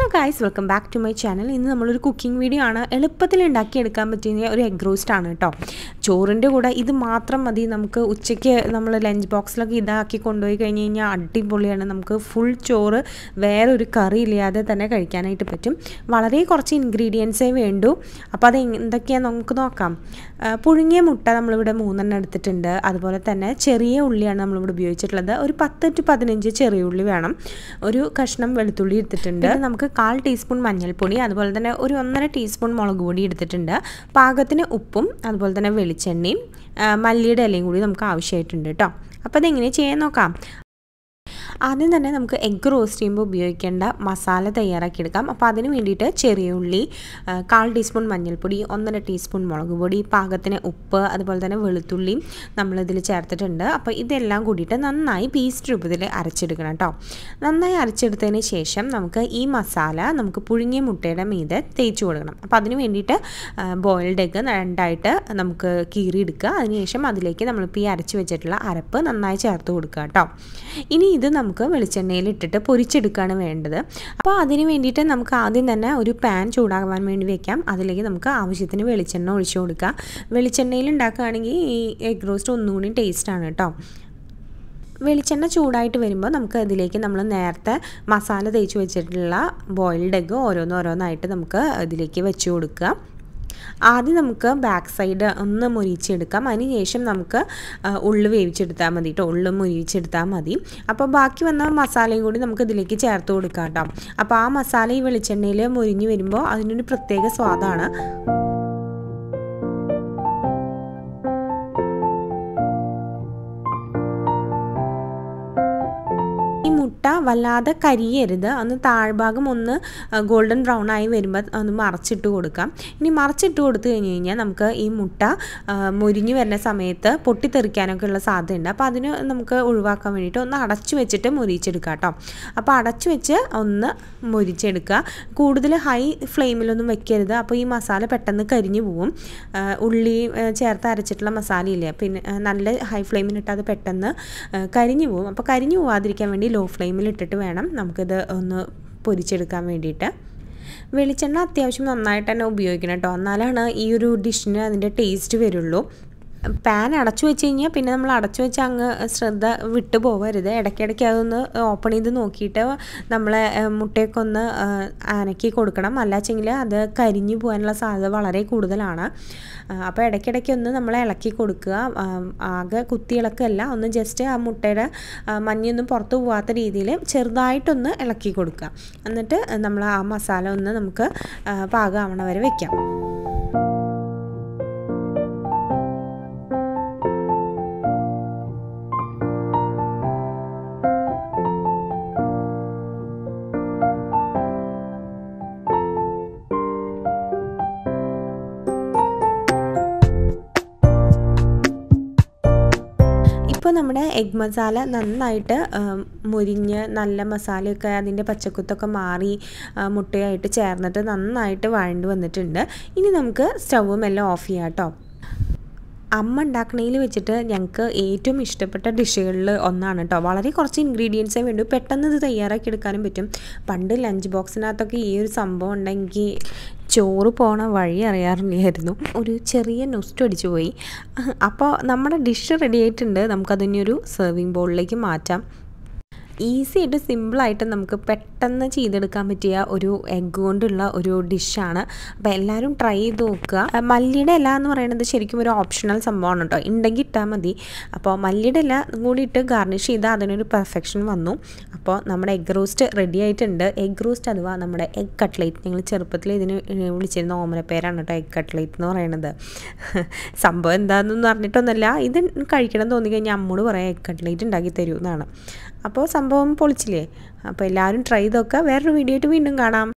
guys welcome back to my channel ഇന്ന് നമ്മളൊരു cooking video ആണ് എളുപ്പത്തിൽ ഉണ്ടാക്കിയെടുക്കാൻ പറ്റിയ ഒരു എഗ് റോസ്റ്റ് ആണ് കേട്ടോ ചോറിൻ്റെ കൂടെ ഇത് മാത്രം മതി നമുക്ക് ഉച്ചയ്ക്ക് നമ്മൾ ലഞ്ച് ബോക്സിലൊക്കെ ഇതാക്കി കൊണ്ടുപോയി കഴിഞ്ഞ് കഴിഞ്ഞാൽ അടിപൊളിയാണ് നമുക്ക് ഫുൾ ചോറ് വേറെ ഒരു കറി ഇല്ലാതെ തന്നെ കഴിക്കാനായിട്ട് പറ്റും വളരെ കുറച്ച് ഇൻഗ്രീഡിയൻസേ വേണ്ടൂ അപ്പോൾ അത് എന്തൊക്കെയാണെന്ന് നമുക്ക് നോക്കാം ആ, പുഴുങ്ങിയ മുട്ട നമ്മളിവിടെ മൂന്നെണ്ണം എടുത്തിട്ടുണ്ട് അതുപോലെ തന്നെ ചെറിയ ഉള്ളിയാണ് നമ്മളിവിടെ ഉപയോഗിച്ചിട്ടുള്ളത് ഒരു പത്ത് ടു പതിനഞ്ച് ചെറിയ ഉള്ളി വേണം ഒരു കഷ്ണം വെളുത്തുള്ളി എടുത്തിട്ടുണ്ട് പിന്നെ നമുക്ക് കാൽ ടീസ്പൂൺ മഞ്ഞൾപ്പൊടി അതുപോലെ തന്നെ ഒരു ഒന്നര ടീസ്പൂൺ മുളക് പൊടി എടുത്തിട്ടുണ്ട് പാകത്തിന് ഉപ്പും അതുപോലെ തന്നെ വെളിച്ചെണ്ണയും ആ, മല്ലിയുടെ ഇലയും കൂടി നമുക്ക് ആവശ്യമായിട്ടുണ്ട് കേട്ടോ അപ്പോൾ അതെങ്ങനെ ചെയ്യാൻ നോക്കാം ആദ്യം തന്നെ നമുക്ക് എഗ്ഗ് റോസ്റ്റ് ചെയ്യുമ്പോൾ ഉപയോഗിക്കേണ്ട മസാല തയ്യാറാക്കിയെടുക്കാം അപ്പോൾ അതിന് വേണ്ടിയിട്ട് ചെറിയ ഉള്ളി ആ, കാൽ ടീസ്പൂൺ മഞ്ഞൾപ്പൊടി ഒന്നര ടീസ്പൂൺ മുളക് പൊടി പാകത്തിന് ഉപ്പ് അതുപോലെ തന്നെ വെളുത്തുള്ളിയും നമ്മളിതിൽ ചേർത്തിട്ടുണ്ട് അപ്പോൾ ഇതെല്ലാം കൂടിയിട്ട് നന്നായി പീസ്റ്റ് രൂപത്തിൽ അരച്ചെടുക്കണം കേട്ടോ നന്നായി അരച്ചെടുത്തതിന് ശേഷം നമുക്ക് ഈ മസാല നമുക്ക് പുഴുങ്ങിയ മുട്ടയുടെ മീതെ തേച്ച് കൊടുക്കണം അപ്പോൾ അതിന് വേണ്ടിയിട്ട് ബോയിൽഡ് എഗ്ഗ് രണ്ടായിട്ട് നമുക്ക് കീറിയെടുക്കുക അതിനുശേഷം അതിലേക്ക് നമ്മളിപ്പോൾ ഈ അരച്ച് വെച്ചിട്ടുള്ള അരപ്പ് നന്നായി ചേർത്ത് കൊടുക്കുക കേട്ടോ ഇനി ഇത് നമുക്ക് വെളിച്ചെണ്ണയിൽ ഇട്ടിട്ട് പൊരിച്ചെടുക്കുകയാണ് വേണ്ടത് അപ്പോൾ അതിന് വേണ്ടിയിട്ട് നമുക്ക് ആദ്യം തന്നെ ഒരു പാൻ ചൂടാകാൻ വേണ്ടി വെക്കാം അതിലേക്ക് നമുക്ക് ആവശ്യത്തിന് വെളിച്ചെണ്ണ ഒഴിച്ചു കൊടുക്കുക വെളിച്ചെണ്ണയിൽ ഉണ്ടാക്കുകയാണെങ്കിൽ ഈ എഗ് റോസ്റ്റ് ഒന്നുകൂടി ടേസ്റ്റാണ് കേട്ടോ വെളിച്ചെണ്ണ ചൂടായിട്ട് വരുമ്പോൾ നമുക്ക് അതിലേക്ക് നമ്മൾ നേരത്തെ മസാല തേച്ച് വെച്ചിട്ടുള്ള ബോയിൽഡ് എഗ്ഗ് ഓരോന്നോരോന്നായിട്ട് നമുക്ക് ഇതിലേക്ക് വെച്ച് കൊടുക്കുക ആദ്യം നമുക്ക് ബാക്ക് സൈഡ് ഒന്ന് മുരിച്ചെടുക്കാം അതിനുശേഷം നമുക്ക് ആ, ഉള്ളു വേവിച്ചെടുത്താൽ മതി കേട്ടോ ഉള്ളു മുരിച്ചെടുത്താൽ മതി അപ്പോൾ ബാക്കി വന്ന മസാലയും കൂടി നമുക്ക് ഇതിലേക്ക് ചേർത്ത് കൊടുക്കാം കേട്ടോ അപ്പോൾ ആ മസാല ഈ വെളിച്ചെണ്ണയിൽ മുരിഞ്ഞ് വരുമ്പോൾ അതിനൊരു പ്രത്യേക സ്വാദാണ് ഈ മുട്ട വല്ലാതെ കരിയരുത് ഒന്ന് താഴ്ഭാഗം ഒന്ന് ഗോൾഡൻ ബ്രൗൺ ആയി വരുമ്പോൾ ഒന്ന് മറച്ചിട്ട് കൊടുക്കാം ഇനി മറച്ചിട്ട് കൊടുത്തു കഴിഞ്ഞ് കഴിഞ്ഞാൽ നമുക്ക് ഈ മുട്ട ആ, മുരിഞ്ഞു വരുന്ന സമയത്ത് പൊട്ടിത്തെറിക്കാനൊക്കെ ഉള്ള സാധ്യതയുണ്ട് അപ്പോൾ അതിന് നമുക്ക് ഒഴിവാക്കാൻ വേണ്ടിയിട്ട് ഒന്ന് അടച്ചു വെച്ചിട്ട് മുരിച്ചെടുക്കാം കേട്ടോ അപ്പോൾ അടച്ചു വെച്ച് ഒന്ന് മുരിച്ചെടുക്കുക കൂടുതൽ ഹൈ ഫ്ലെയിമിലൊന്നും വെക്കരുത് അപ്പോൾ ഈ മസാല പെട്ടെന്ന് കരിഞ്ഞു പോവും ആ, ഉള്ളി ആ, ചേർത്ത് അരച്ചിട്ടുള്ള മസാലയില്ലേ പിന്നെ ആ, നല്ല ഹൈ ഫ്ലെയിമിലിട്ട് അത് പെട്ടെന്ന് ആ, കരിഞ്ഞു പോകും അപ്പോൾ കരിഞ്ഞു പോവാതിരിക്കാൻ വേണ്ടി ലോ ഫ്ലെയിമിൽ ഇട്ടിട്ട് വേണം നമുക്കിത് ഒന്ന് പൊരിച്ചെടുക്കാൻ വേണ്ടിയിട്ട് വെളിച്ചെണ്ണ അത്യാവശ്യം നന്നായിട്ട് തന്നെ ഉപയോഗിക്കണം കേട്ടോ എന്നാലാണ് ഈ ഒരു ഡിഷിന് അതിൻ്റെ ടേസ്റ്റ് വരുള്ളൂ പാൻ അടച്ചു വെച്ച് കഴിഞ്ഞാൽ പിന്നെ നമ്മൾ അടച്ചു വെച്ച് അങ്ങ് ശ്രദ്ധ വിട്ടു പോകരുത് ഇടയ്ക്കിടയ്ക്ക് അതൊന്ന് ഓപ്പൺ ചെയ്ത് നോക്കിയിട്ട് നമ്മളെ ഏഹ്, മുട്ടയൊക്കെ ഒന്ന് ഏഹ്, അനക്കി കൊടുക്കണം അല്ലാച്ചെങ്കിൽ അത് കരിഞ്ഞു പോകാനുള്ള സാധ്യത വളരെ കൂടുതലാണ് ആഹ്, അപ്പോൾ ഇടയ്ക്കിടയ്ക്ക് ഒന്ന് നമ്മൾ ഇളക്കി കൊടുക്കുക ആഹ്, ആകെ കുത്തി ഇളക്കല്ല ഒന്ന് ജസ്റ്റ് ആ മുട്ടയുടെ ആഹ്, മഞ്ഞൊന്നും പുറത്ത് പോകാത്ത രീതിയിൽ ചെറുതായിട്ടൊന്ന് ഇളക്കി കൊടുക്കുക എന്നിട്ട് നമ്മൾ ആ മസാല ഒന്ന് നമുക്ക് ആഹ്, പാകമാവണ വരെ വെക്കാം ഇപ്പോൾ നമ്മുടെ എഗ് മസാല നന്നായിട്ട് ആം, മുരിഞ്ഞ് നല്ല മസാലയൊക്കെ അതിൻ്റെ പച്ചക്കുത്തൊക്കെ മാറി ആ, മുട്ടയായിട്ട് ചേർന്നിട്ട് നന്നായിട്ട് വഴണ്ട് വന്നിട്ടുണ്ട് ഇനി നമുക്ക് സ്റ്റൗവും എല്ലാം ഓഫ് ചെയ്യാം കേട്ടോ അമ്മ ഉണ്ടാക്കണയിൽ വെച്ചിട്ട് ഞങ്ങൾക്ക് ഏറ്റവും ഇഷ്ടപ്പെട്ട ഡിഷുകളിൽ ഒന്നാണ് കേട്ടോ വളരെ കുറച്ച് ഇൻഗ്രീഡിയൻസേ വേണ്ടൂ പെട്ടെന്ന് ഇത് തയ്യാറാക്കി എടുക്കാനും പറ്റും പണ്ട് ലഞ്ച് ബോക്സിനകത്തൊക്കെ ഈ ഒരു സംഭവം ഉണ്ടെങ്കിൽ ചോറ് പോണ വഴി അറിയാറില്ലായിരുന്നു ഒരു ചെറിയ നൊസ്റ്റ് അടിച്ചു പോയി അപ്പോൾ നമ്മുടെ ഡിഷ് റെഡി ആയിട്ടുണ്ട് നമുക്കതിനെ ഒരു സെർവിങ് ബോളിലേക്ക് മാറ്റാം ഈസി ആയിട്ട് സിമ്പിളായിട്ട് നമുക്ക് പെട്ടെന്ന് ചെയ്തെടുക്കാൻ പറ്റിയ ഒരു എഗ്ഗ് കൊണ്ടുള്ള ഒരു ഡിഷാണ് അപ്പോൾ എല്ലാവരും ട്രൈ ചെയ്ത് നോക്കുക ആ, മല്ലിയുടെ ഇല എന്ന് പറയുന്നത് ശരിക്കും ഒരു ഓപ്ഷണൽ സംഭവമാണ് കേട്ടോ ഉണ്ടെങ്കിൽ ഇട്ടാൽ മതി അപ്പോൾ മല്ലിയുടെ ഇല കൂടി ഇട്ട് ഗാർണിഷ് ചെയ്താൽ അതിനൊരു പെർഫെക്ഷൻ വന്നു അപ്പോൾ നമ്മുടെ എഗ് റോസ്റ്റ് റെഡി ആയിട്ടുണ്ട് എഗ് റോസ്റ്റ് അഥവാ നമ്മുടെ എഗ് കട്ട്ലേറ്റ് ഞങ്ങൾ ചെറുപ്പത്തിൽ ഇതിന് വിളിച്ചിരുന്ന ഓമന പേരാണ് കേട്ടോ എഗ് കട്ട്ലേറ്റ് എന്ന് പറയുന്നത് സംഭവം എന്താണെന്നൊന്നും അറിഞ്ഞിട്ടൊന്നുമല്ല ഇത് കഴിക്കണം തോന്നി കഴിഞ്ഞാൽ അമ്മോട് പറയാം എഗ് കട്ട്ലേറ്റ് ഉണ്ടാക്കി തരുമെന്നാണ് അപ്പോൾ സംഭവം പൊളിച്ചില്ലേ അപ്പോൾ എല്ലാവരും ട്രൈ ചെയ്തൊക്കെ വേറൊരു വീഡിയോ ആയിട്ട് വീണ്ടും കാണാം